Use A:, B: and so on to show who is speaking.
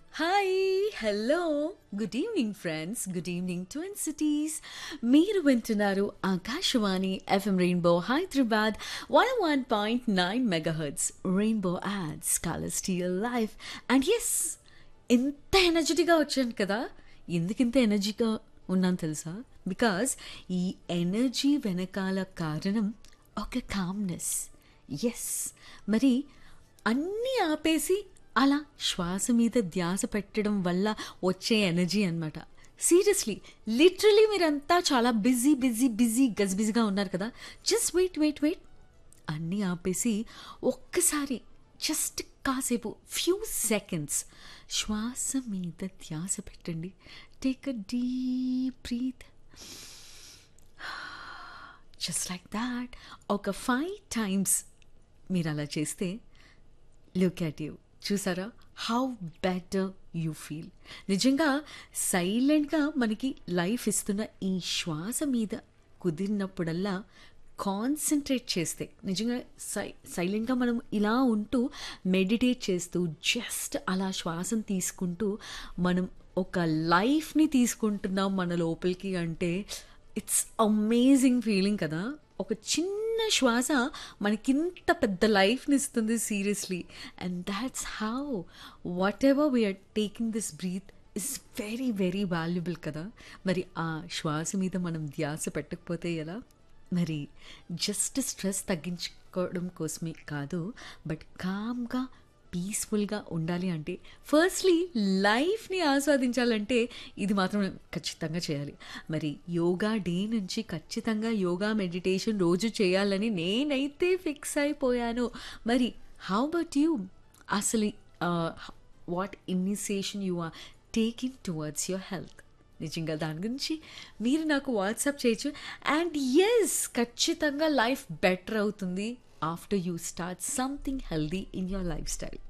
A: hi hello good evening friends good evening twin cities మీరు వింటున్నారు Akashvani FM rainbow Hyderabad one one point nine megahertz rainbow ads colour steel life and yes ఎంత ఎనర్జెటిక్గా వచ్చాను కదా ఎందుకు ఇంత ఎనర్జీగా ఉన్నాను తెలుసా బికాజ్ ఈ ఎనర్జీ వెనకాల కారణం ఒక కామ్నెస్ ఎస్ మరి అన్నీ ఆపేసి అలా శ్వాస మీద ధ్యాస పెట్టడం వల్ల వచ్చే ఎనర్జీ అనమాట సీరియస్లీ లిటరలీ మీరంతా చాలా బిజీ బిజీ బిజీ గజిబిజిగా ఉన్నారు కదా జస్ట్ వెయిట్ వెయిట్ వెయిట్ అన్నీ ఆపేసి ఒక్కసారి జస్ట్ కాసేపు ఫ్యూ సెకండ్స్ శ్వాస మీద ధ్యాస పెట్టండి take a deep breath just like that ఒక ఫైవ్ టైమ్స్ మీరు అలా చేస్తే లుక్ అట్ యూ చూసారా హౌ బెటర్ యూ ఫీల్ నిజంగా సైలెంట్గా మనకి లైఫ్ ఇస్తున్న ఈ శ్వాస మీద కుదిరినప్పుడల్లా కాన్సన్ట్రేట్ చేస్తే నిజంగా సై సైలెంట్గా మనం ఇలా ఉంటూ మెడిటేట్ చేస్తూ జస్ట్ అలా శ్వాసను తీసుకుంటూ మనం ఒక లైఫ్ని తీసుకుంటున్నాం మన లోపలికి అంటే ఇట్స్ అమేజింగ్ ఫీలింగ్ కదా ఒక చిన్న శ్వాస మనకింత పెద్ద లైఫ్ని ఇస్తుంది seriously and that's how whatever we're taking this breath is very very valuable కదా మరి ఆ శ్వాస మీద మనం ధ్యాస పెట్టకపోతే ఎలా మరి జస్ట్ స్ట్రెస్ తగ్గించుకోవడం కోసమే కాదు బట్ కామ్గా పీస్ఫుల్గా ఉండాలి అంటే ఫస్ట్లీ లైఫ్ని ఆస్వాదించాలంటే ఇది మాత్రం ఖచ్చితంగా చేయాలి మరి యోగా డే నుంచి ఖచ్చితంగా యోగా మెడిటేషన్ రోజు చేయాలని నేనైతే ఫిక్స్ అయిపోయాను మరి హౌ బట్ యూ అసలు what initiation you are taking towards your health నిజంగా దాని గురించి మీరు నాకు వాట్సాప్ చేయొచ్చు అండ్ ఎస్ ఖచ్చితంగా లైఫ్ బెటర్ అవుతుంది after you start something healthy in your life style